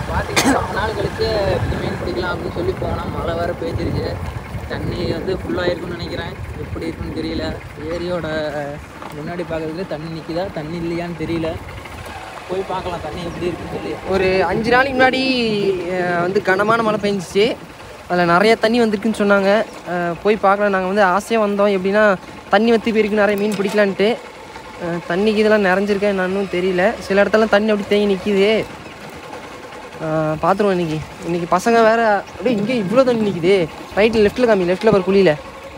பார்த்தீங்கன்னா ரொம்ப நாள் கழிச்சு இப்படி மீன் பிடிக்கலாம் அப்படின்னு சொல்லி போனால் மழை வேறு பெஞ்சிருச்சு தண்ணி வந்து ஃபுல்லாக இருக்கும்னு நினைக்கிறேன் எப்படி இருக்குன்னு தெரியல ஏரியோட முன்னாடி பார்க்கறதுல தண்ணி நிற்குதா தண்ணி இல்லையான்னு தெரியல போய் பார்க்கலாம் தண்ணி எப்படி இருக்குன்னு சொல்லி ஒரு அஞ்சு நாளைக்கு முன்னாடி அஹ், வந்து கனமான மழை பெஞ்சிச்சு அதில் நிறைய தண்ணி வந்திருக்குன்னு சொன்னாங்க அஹ், போய் பார்க்கலாம் நாங்கள் வந்து ஆசையாக வந்தோம் எப்படின்னா தண்ணி வற்றி போயிருக்கு நிறைய மீன் பிடிக்கலான்ட்டு அஹ், தண்ணிக்கு இதெல்லாம் நிறைஞ்சிருக்கா என்னன்னு தெரியல சில இடத்துல தண்ணி அப்படி தேங்கி நிற்கிது பார்த்துருவோம் இன்னைக்கு இன்னைக்கு பசங்க வேற அப்படியே இங்கே இவ்வளோ தண்ணி நிற்கிது ரைட்டில் லெஃப்ட்டில் காமி லெஃப்ட்டில் பாரு குழியில்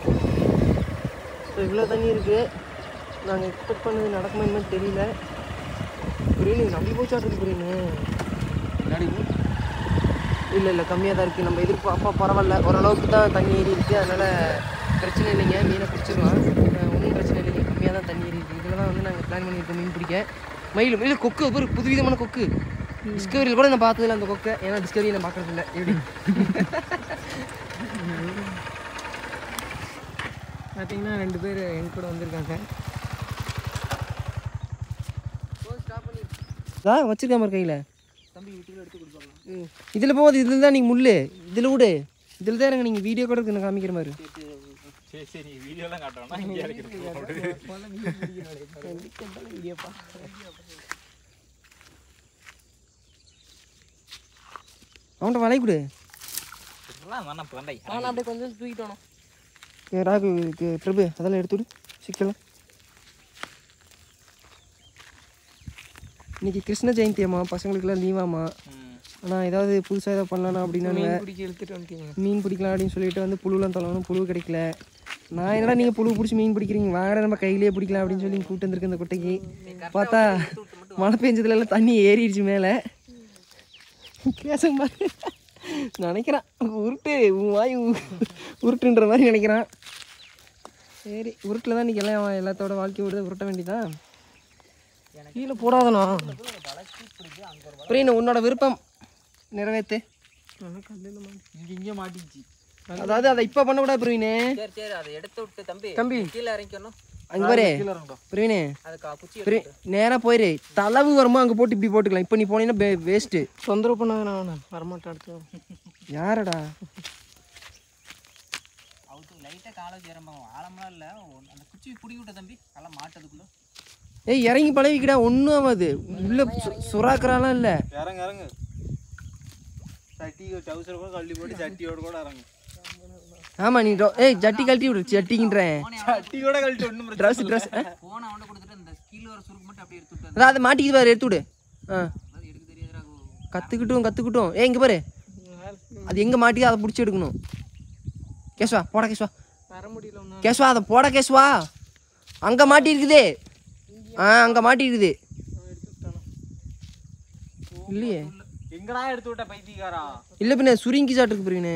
ஸோ இவ்வளோ தண்ணி இருக்குது நாங்கள் எக்ஸ்பெக்ட் பண்ணது நடக்குமா என்னன்னு தெரியல புரியல நம்பி போச்சாட்டு புரியுன்னு இல்லை இல்லை கம்மியாக தான் இருக்குது நம்ம எதிர்பார்ப்பா பரவாயில்ல ஓரளவுக்கு தான் தண்ணி ஏறி இருக்குது அதனால் பிரச்சனை இல்லைங்க மீனை பிடிச்சிடலாம் ஒன்றும் பிரச்சனை இல்லைங்க கம்மியாக தான் தண்ணி ஏறி இருக்குது இதில் தான் வந்து நாங்கள் பிளான் பண்ணியிருக்கோம் மீன் பிடிக்க மயில் மயில் கொக்கு ஒரு புதுவிதமான கொக்கு டிஸ்கவரியில் கூட நான் பார்த்ததில்ல அந்த கொக்கை ஏன்னா டிஸ்கவரி நான் பார்க்கறது இல்லை எப்படி பார்த்தீங்கன்னா ரெண்டு பேர் என் கூட வந்திருக்காங்க தான் வச்சிருக்காம கையில் இதில் போகுது இதில் தான் நீங்கள் முள் இதில் விடு இதில் தான் நீங்கள் வீடியோ கூட இருக்கு நான் காமிக்கிற மாதிரி சரி சரி வீடியோலாம் காட்டுவோம்னா இங்கே இருக்கிறது அவன்கிட்ட வலை கொடு எல்லாம் வேணாம் பிறண்டை நான் அப்படியே கொஞ்சம் தூக்கிட்டோம் ஏ, ராகு இது பிரபு அதெல்லாம் எடுத்து விடு சிக்கலாம் இன்னைக்கு கிருஷ்ண ஜெயந்தி அம்மா பசங்களுக்குலாம் லீவாம்மா ஆனால் ஏதாவது புதுசாக ஏதாவது பண்ணலாம் அப்படின்னா மீன் பிடிக்க இழுத்துட்டு வந்துட்டீங்க மீன் பிடிக்கலாம் அப்படின்னு சொல்லிட்டு வந்து புழுலாம் தள்ளணும் புழு கிடைக்கல நான் என்னடா நீங்கள் புழு பிடிச்சி மீன் பிடிக்கிறீங்க வாங்கடா நம்ம கையிலேயே பிடிக்கலாம் அப்படின்னு சொல்லி கூப்பிட்டு வந்திருக்கேன் இந்த குட்டைக்கு பார்த்தா மழை பெஞ்சதுல எல்லாம் தண்ணி ஏறிடுச்சு மேலே கேசம் பாரு நினைக்கிறான் உருட்டு உன் வாய் உ- உருட்டுன்ற மாதிரி நினைக்கிறான் சரி உருட்டில் தான் இன்றைக்கி எல்லாம் எல்லாத்தோட வாழ்க்கை விடுது உருட்ட வேண்டியதான் கீழே போடாதண்ணா புரியணும் உன்னோட விருப்பம் நிறைவேற்று இங்கே இங்கே மாட்டிச்சு அதாவது அதை இப்போ பண்ண விடாது பிரவீனே சரி சரி அதை எடுத்து விட்டு தம்பி தம்பி. கீழே இறங்கிக்கணும் அங்கே பாரு பிரவீனே அதுக்கு குச்சி பிரவீ நேராக போயிரு தளவு வரும்போது அங்கே போட்டு இப்படி போட்டுக்கலாம் இப்போ நீ போனீங்கன்னா வேஸ்ட்டு தொந்தரவு பண்ணாத நான் வரமாட்டேன் அடுத்து யாரடா அவுத்து லைட்டாக காலை சேரம்பாங்க ஆழம்லாம் இல்லை அந்த குச்சி பிடிக்கி விட்ட தம்பி நல்லா மாட்டதுக்குள்ள ஏய் இறங்கி பழகிக்கடா ஒன்றும் ஆகாது உள்ள சு- சுறாக்கறாலாம் இல்லை இறங்கு இறங்கு சட்டி டவுசர் கூட கழட்டி போட்டு சட்டியோட கூட இறங்கு ஆமாம் நீ ரொ- ஏய் ஜட்டி கழட்டி விடு ஜட்டிக்கின்றேன் சட்டியோட கழட்டி ஒன்றும் ட்ரெஸ் ட்ரெஸ் போனை அவன்கிட்ட கொடுத்துட்டு அந்த கீழே வர சுருக்கு மட்டும் அப்படியே எடுத்து விட்டு அதான் அதை மாட்டிக்கிது பாரு எடுத்து விடு ஆ அது எடுக்க தெரியாதுடா கற்றுக்கிட்டும் கற்றுக்கிட்டும் ஏய் இங்கே பாரு அது எங்கே மாட்டிக்கோ அதை பிடிச்சி எடுக்கணும் கேஸ்வா போட கேஸ்வா வர முடியல ஒன்றும் கேஸ்வா அதை போட கேஸ்வா அங்கே மாட்டி இருக்குதே ஆ அங்கே மாட்டி இருக்குது இல்லையே எங்கடா எடுத்து விட்ட பைத்தியக்காரா இல்லை பின்ன சுருங்கி சாட்டுருக்கு பிரிவினே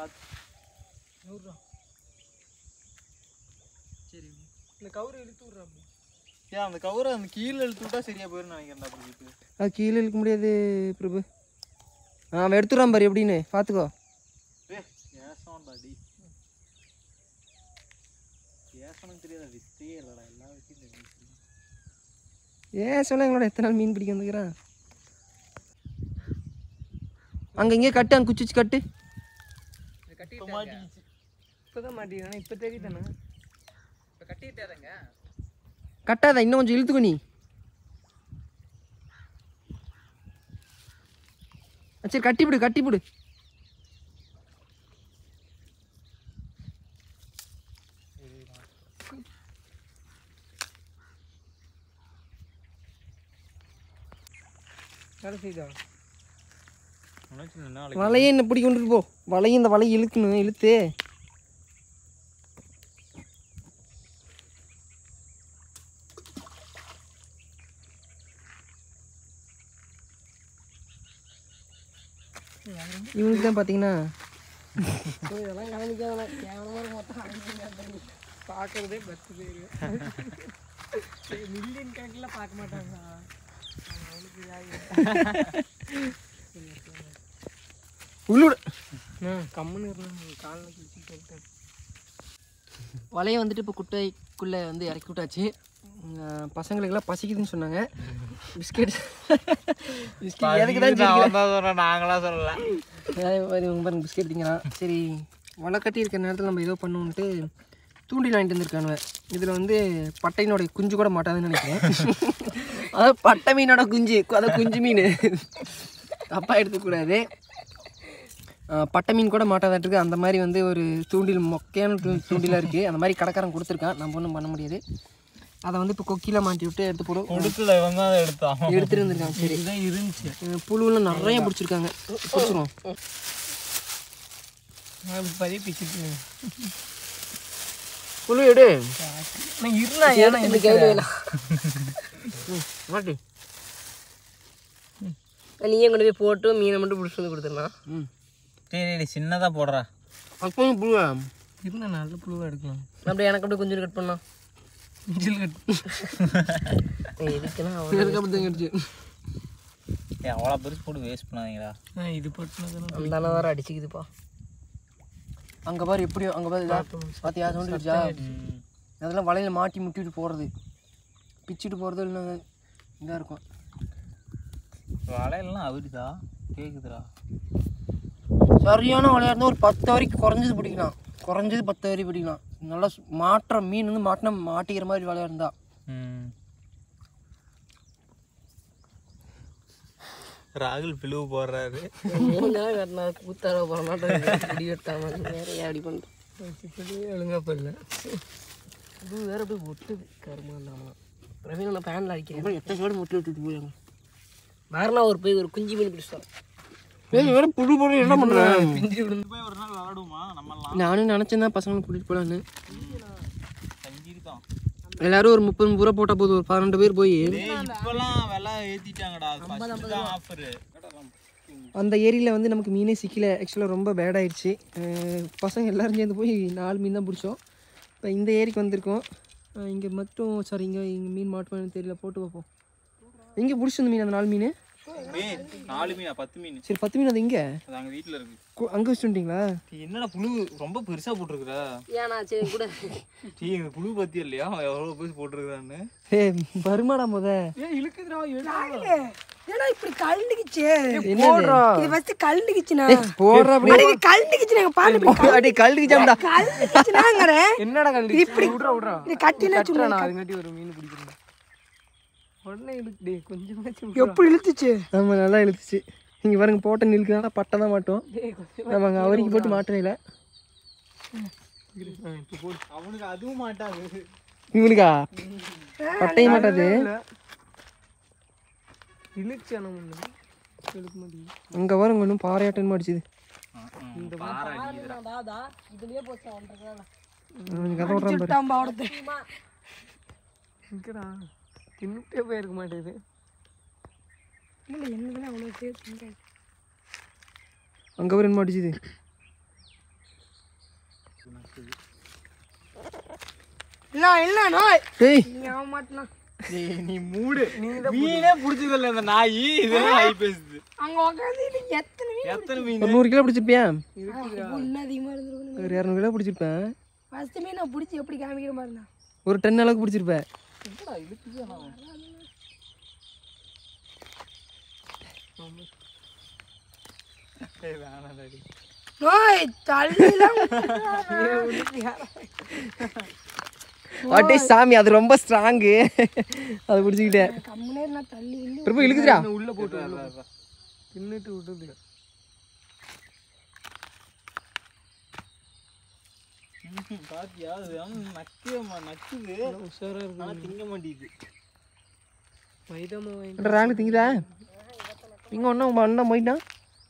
இந்த கவுரு இழுத்து விட்றேன் ஏன் அந்த கவுரை அந்த கீழே இழுத்து விட்டா சரியா போயிரும் நினைக்கிறேன்டா பிரதீப் அது கீழே இழுக்க முடியாது பிரபு ஆ அவன் எடுத்துடுறான் பாரு எப்படின்னு பார்த்துக்கோ ஏ ஏசம்டா டி ஏசனுக்கு தெரியாத வித்தையே இல்லடா எல்லா விஷயம் தெரியும் ஏன் சொன்ன எங்களோட எத்தனை நாள் மீன் பிடிக்க வந்துக்கிறான் அங்கே இங்கே கட்டு அங்கே குச்சி வச்சு கட்டு இப்போ தான் மாட்டிக்கிறேன் இப்போ தெரியுதானே இப்போ கட்டிட்டாருங்க கட்டாத இன்னும் கொஞ்சம் இழுத்துக்கோ நீ ஆ, சரி கட்டிப்பிடு கட்டிப்பிடு கடைசிதா நினைச்சு நாளைக்கு வலையை என்ன பிடி கொண்டுட்டு போ வலையை இந்த வலையை இழுக்கணும் இழுத்து இவனுக்கு தான் பார்த்தீங்கன்னா இதெல்லாம் கவனிக்காத கேவலமாக மொத்தம் பார்க்கறதே பத்து பேர் மில்லியன் கணக்கில் பார்க்க மாட்டாங்க உள்ளுட கம்முன்னு இருந்தான் காலில் குளிச்சு கேட்டேன் வலையை வந்துட்டு இப்போ குட்டைக்குள்ளே வந்து இறக்கி விட்டாச்சு உம், பசங்களுக்கெல்லாம் பசிக்குதுன்னு சொன்னாங்க பிஸ்கெட் பிஸ்கெட் எதுக்கு தான் சொல்றேன் நாங்களா சொல்லல அதே மாதிரி இவங்க பாருங்க பிஸ்கெட் திங்கிறான் சரி வலை கட்டி இருக்கிற நேரத்தில் நம்ம ஏதோ பண்ணுவோன்ட்டு தூண்டில் வாங்கிட்டு வந்திருக்கானுவ இதில் வந்து பட்டையினோட குஞ்சு கூட மாட்டாதுன்னு நினைக்கிறேன் அதாவது பட்டை மீனோட குஞ்சு கு- அதாவது குஞ்சு மீன் தப்பாக எடுத்துக்கூடாது ஆஹ் பட்டை மீன் கூட மாட்டாதாட்டுருக்கு அந்த மாதிரி வந்து ஒரு தூண்டில் மொக்கையான தூ தூண்டிலாக இருக்குது அந்த மாதிரி கடைக்காரன் கொடுத்துருக்கான் நம்ம ஒன்றும் பண்ண முடியாது அதை வந்து இப்போ கொக்கியில் மாட்டி விட்டு எடுத்து போடுவோம் கொடுக்கல இவன் தான் அதை எடுத்தான் எடுத்துட்டு வந்திருக்காங்க சரி இதுதான் இருந்துச்சு அஹ் புழுவெல்லாம் நிறைய பிடிச்சிருக்காங்க பிடிச்சிருவோம் நான் இப்படி பதிவு பிச்சுட்டு புழு எடு நான் இருந்தா ஏன்னா இந்த கையில் வேணாம் மாட்டு நீயே கொண்டு போய் போட்டு மீனை மட்டும் பிடிச்சி வந்து கொடுத்துடலாம் ம் டேய் டேய் சின்னதா போடுறா அப்போ புழுவா இருந்தா நல்ல புழுவாக எடுக்கலாம் அப்படியே எனக்கு அப்படியே கொஞ்சம் கட் பண்ணலாம் இஞ்சில் கட் எதுக்குன்னா எனக்கு அப்படி தான் கிடச்சி ஏய் அவ்வளோ பெருசு போட்டு வேஸ்ட் பண்ணாதீங்கடா ஆ இது போட்டுனதுன்னா அந்த அண்ணா வேறு அடிச்சுக்குதுப்பா அங்கே பாரு எப்படியோ அங்கே பாரு இதா பார்த்தியா சவுண்டு கிடச்சா அதெல்லாம் வலையில் மாட்டி முட்டிட்டு போகிறது பிச்சுட்டு போகிறது இல்லை இதாக இருக்கும் வலையெல்லாம் அவிடுதா கேக்குதுடா சரியான வலையாக இருந்தால் ஒரு பத்து வரைக்கும் குறைஞ்சது பிடிக்கலாம் குறைஞ்சது பத்து வரைக்கும் பிடிக்கலாம் நல்லா சு- மாட்டுற மீன் வந்து மாட்டினா மாட்டிக்கிற மாதிரி வலையாக இருந்தா ம் ராகுல் பிளவு போடுறாரு கட்டினா கூத்தார போகிற மாட்டேன் முடி வெட்டாம வேற ஏன் அப்படி பண்ணுறேன் ஒழுங்கா போடல இது வேற அப்படியே ஒட்டுது கருமா இருந்தாலும் பிரவீன் நான் பேனில் அடிக்கிறேன் எத்தனை சோடு முட்டு விட்டுட்டு போயாங்க வேறனா ஒரு போய் ஒரு குஞ்சு மீன் பிடிச்சிட்டோம் ஏய் வேற புழு புழு என்ன பண்ணுறேன் பிஞ்சு விழுந்து போய் ஒரு நாள் விளாடுமா நம்மலாம் நானும் நினச்சேன் தான் பசங்களை கூட்டிகிட்டு போகலான்னு செஞ்சிருக்கோம் எல்லாரும் ஒரு முப்பது முப்பது ரூபா போட்டால் போதும் ஒரு பன்னெண்டு பேர் போய் டேய் இப்பெல்லாம் விலை ஏத்திட்டாங்கடா ஃபர்ஸ்ட் தான் ஆஃபர் அந்த ஏரியில் வந்து நமக்கு மீனே சிக்கல ஆக்சுவலாக ரொம்ப பேட் ஆயிடுச்சு அஹ் பசங்க எல்லாரும் சேர்ந்து போய் நாலு மீன் தான் பிடிச்சோம் இப்போ இந்த ஏரிக்கு வந்திருக்கோம் இங்கே மட்டும் சாரி இங்கே இங்கே மீன் மாட்டுமான்னு தெரியல போட்டு பார்ப்போம் எங்கே பிடிச்சிருந்த மீன் அந்த நாலு மீன் டேய் நாலு மீனா பத்து மீன் சரி பத்து மீன் அது இங்கே அது அங்க வீட்ல இருக்கு அங்கே வச்சுட்டீங்களா டேய், என்னடா புழு ரொம்ப பெருசா போட்டிருக்குற ஏன்னா சரி கூட டீ எங்க புழு பத்தி இல்லையா எவ்வளவு பெருசு போட்டிருக்கான்னு ஏ வருமாடா முத ஏன் இழுக்குதுடா ஏன்னா இப்படி கலந்துக்கிச்சு என்னது இது ஃபர்ஸ்ட் கலந்துக்கிச்சுண்ணா போடுற அப்படி இது கலந்துக்கிச்சு நாங்க பாரு இப்படி அடி கழுதுக்கு ஜாம்டா கலந்துக்கிச்சுனாங்கிறேன் என்னடா கண்டு இப்படி விட்றா விட்றா இது கட்டினா சும்மா நான் அதுங்காட்டி ஒரு மீன் பிடிக்கிறேன் உடனே இழுக்குடே கொஞ்சமாச்சும் எப்படி இழுத்துச்சு நம்ம நல்லா இழுத்துச்சு இங்கே பாருங்க போட்ட நிலுக்குனால பட்டை தான் மாட்டோம் நம்ம அங்கே அவரிக்கு போட்டு மாட்டவே இல்லை இப்போ போடு அவனுக்கு அதுவும் மாட்டாது இவனுக்கா பட்டையும் மாட்டாது இழுச்சு ஆனால் முன்ன இழுக்க மாட்டேங்குது அங்கே பாருங்க ஒன்றும் பாறையாட்டம் அடிச்சுது இந்த அவனுக்கு கதை விட்றான் பாரு பாவடத்தை இங்கடா தின்னுட்டே போயிருக்க மாட்டேங்குது இல்லை என்னதுன்னு அவ்வளோ பேர் அங்கே பாரு என்ன அடிச்சுது இல்லை இல்லை நோய் டேய் நீ ஆக மாட்டேனா டேய் நீ மூடு மீனே புடிச்சதில்ல இந்த நாய் இதெல்லாம் நாய் பேசுது அங்கே உட்காந்து எத்தனை மீன் எத்தனை மீன் ஒரு நூறு கிலோ பிடிச்சிருப்பியா இன்னும் அதிகமாக இருந்திருக்கும் ஒரு இரநூறு கிலோ பிடிச்சிருப்பேன் ஃபர்ஸ்ட் மீன் நான் பிடிச்சி எப்படி காமிக்கிற மாதிரிண்ணா ஒரு டன் அளவுக்கு பிடிச்சிருப்பேன் நோய் தள்ளிலாம் அட்டே சாமி அது ரொம்ப ஸ்ட்ராங்கு அதை பிடிச்சிக்கிட்டேன் கம்முனே நான் தள்ளி இல்லை ரொம்ப இழுக்குதுடா உள்ள போட்டு உள்ள போட்டு. தின்னுட்டு விட்டுது பாத்தியா அது நக்கிய நக்குது உஷாரா இருக்கு ஆனா திங்க மாட்டேங்குது மைதாமா வாங்கி ராங்கு திங்குதா இங்கே ஒன்றா உங்கள் அண்ணன் போயிட்டான்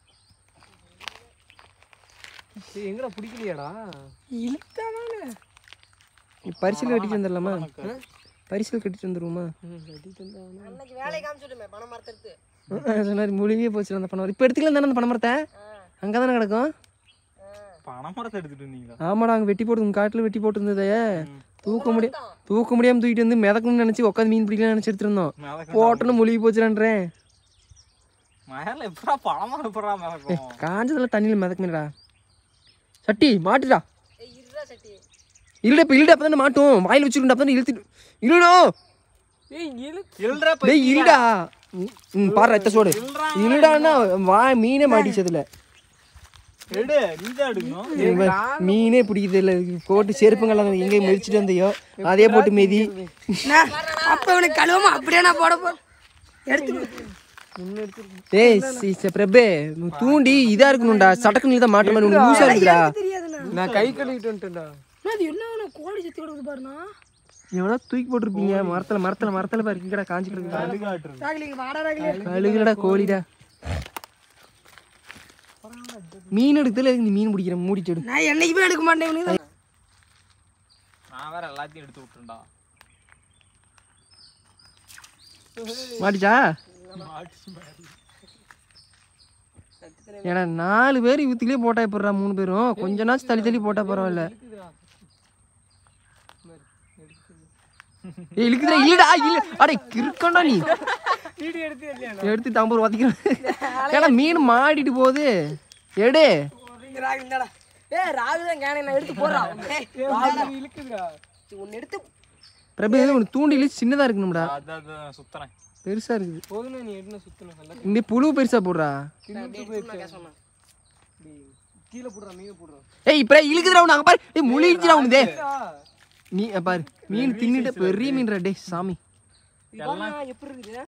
ஏய், எங்கடா பிடிக்கலையாடா இழுத்தானால பரிசல் கட்டிட்டு வந்துடலாமா பரிசல் கட்டிட்டு வந்துருவோமா ம் கட்டிட்டு வந்தாவனா அன்னைக்கு வேலையை காமிச்சுட்டுமே பணம் மரத்து சொன்னார் முழுமையே போச்சு அந்த பணம் இப்போ எடுத்துக்கலாம் தானே அந்த பணம் மரத்தை அங்கே தானே கிடக்கும் பனை மரத்தை எடுத்துட்டு வந்தீங்களா ஆமாடா அங்கே வெட்டி போட்டு உங்கள் காட்டில் வெட்டி போட்டு இருந்ததே தூக்க முடியும் தூக்க முடியாமல் தூக்கிட்டு வந்து மிதக்கணும்னு நினச்சி உட்காந்து மீன் பிடிக்கலாம்னு நினச்சி எடுத்துருந்தோம் மிதக்கும் போட்டோன்னு முழுகி போச்சுடான்றேன் மேல எப்படா பனை மரம் எப்படா மிதக்கும் காஞ்சதில் தண்ணியில் மிதக்குமேடா சட்டி மாட்டுடா இல்லடா இப்போ இல்லடா அப்போ தானே மாட்டும் வாயில் வச்சுருண்டா அப்போ தானே இழுத்துட்டு இல்லடா ஏய் இழு இல்லடா டேய் இருடா ம் பாரு ரத்த சோடு இல்லடான்னா வா மீனே மாட்டிச்சதுல எடு நீ தான் எடுக்கணும் இவன் பாரு, மீனே பிடிக்குது இல்லை போட்டு செருப்புங்கெல்லாம் எங்கே மிதிச்சிட்டு வந்தையோ அதே போட்டு மிதி நான் அப்ப இவனுக்கு கழுவாம அப்படியே நான் போட போ எடுத்து ஏய் சி- சி- பிரபே உன் தூண்டி இதா இருக்கணும்டா சட்டக்குன்னு தான் மாட்ட மாதிரி உனக்கு லூசா இருக்குடா தெரியாதுண்ணா நான் கை கழுவிட்டு வந்துட்டேன்டா அண்ணா, அது என்ன அண்ணா, கோழி செத்து கிடக்குது பாருண்ணா எவனா தூக்கி போட்டிருப்பீங்க மரத்துல மரத்துல மரத்துல பாரு இங்கடா காஞ்சி கிடக்கு காட்டுறது ராகிலிங்க வாடா ராகிலி கழுகுலடா கோழிடா மீன் எடுத்துல எதுக்கு நீ மீன் பிடிக்கிற மூடிட்டு எடு. நான் என்னைக்குமே எடுக்க மாட்டேன் இவனுக்கு தான். நான் வேற எல்லாத்தையும் எடுத்து விட்டுருண்டா மாட்டிச்சா ஏன்னா நாலு பேர் இவத்துக்குள்ளே போட்டா எப்படிறா மூணு பேரும் கொஞ்ச நாச்சு தள்ளி தள்ளி போட்டா பரவாயில்ல ஏய் இழுக்குதுடா இல்லடா இல்ல அடே கிறுக்கண்டா நீ எடுத்து தம்பூர் வாத்திக்கிறேன் ஏன்னா மீன் மாடிட்டு போகுது எடு ராகு இந்தாடா. ஏய் ராகு தான் கேனை நான் எடுத்து போடுறான் இழுக்குதுடா ஒன்னு எடுத்து பிரபு உனக்கு தூண்டில சின்னதா இருக்கணும்டா அதான் அதான் சுத்துறேன் பெருசா இருக்குது போதும்னா நீ என்ன சுத்தணும் நல்லா இந்த புழு பெருசா போடுறா கீழே போடுறா மீனை போடுறா ஏய் இப்ப இழுக்குதுடா உனக்கு அங்க பாரு ஏய் முழு இழுச்சுடா உனது மீ பாரு மீன் தின்னுட்டு பெரிய மீன் டே சாமி எப்படி இருக்குது